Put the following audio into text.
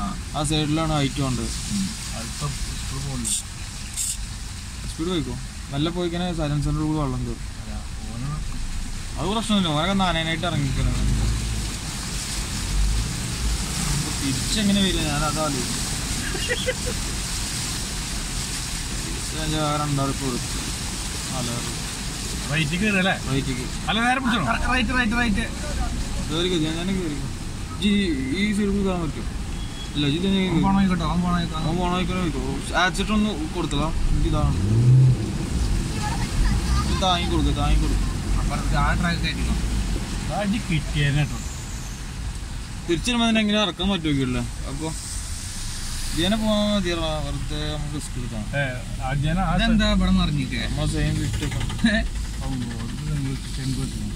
ആ സൈഡിലാണ് ഹൈറ്റ് ഉണ്ട് അല്പം സ്കൂൾ പോകുന്നു സ്പീഡ് പോയിക്കോ നല്ല പോയി കഴിഞ്ഞാൽ സൈലൻസറിൻ്റെ കൂടെ വെള്ളം കയറും ഓന് അത് പ്രശ്നമില്ല ഓനൊക്കെ നാനായിട്ട് ഇറങ്ങിക്കുന്നത് തിരിച്ചെങ്ങനെ വരിക ഞാൻ അതാ രണ്ടാറ് കൊടുത്തു നാലാറ് റൈറ്റ് കയറി അല്ലേ റൈറ്റിക്ക് അല്ല നേരെ പിടിച്ചോ റൈറ്റ് റൈറ്റ് റൈറ്റ് കയറി ഞാൻ ഞാൻ കയറി ജി ഈ സൈഡിൽ കൂടി കയറാൻ പറ്റും ഇല്ല ജി തന്നെ പോണോ കേട്ടോ അവൻ പോണോ കേട്ടോ അവൻ പോണോയിക്കണോ ചോദിക്കോ ആച്ചിട്ട് ഒന്ന് കൊടുത്തതാ എനിക്ക് ഇതാണ് ഇത് താങ്ങി കൊടുക്കുക താങ്ങി കൊടുക്കും അപ്പുറത്ത് ആ ട്രാക്ക് കയറ്റിക്കോ അടി കിട്ടിയേനെ കേട്ടോ തിരിച്ചു വരുമ്പോൾ അതിനെ എങ്ങനെ ഇറക്കാൻ പറ്റുമല്ലോ അപ്പോൾ ഇതിനെ പോകാൻ മതിയല്ല വെറുതെ നമുക്ക് റിസ്ക് എടുക്കാം അതെന്താ ഇവിടെ നിറഞ്ഞിട്ടേ നമ്മളെ സെയിം ഫിറ്റ് ഒക്കെ ചെമ്പ്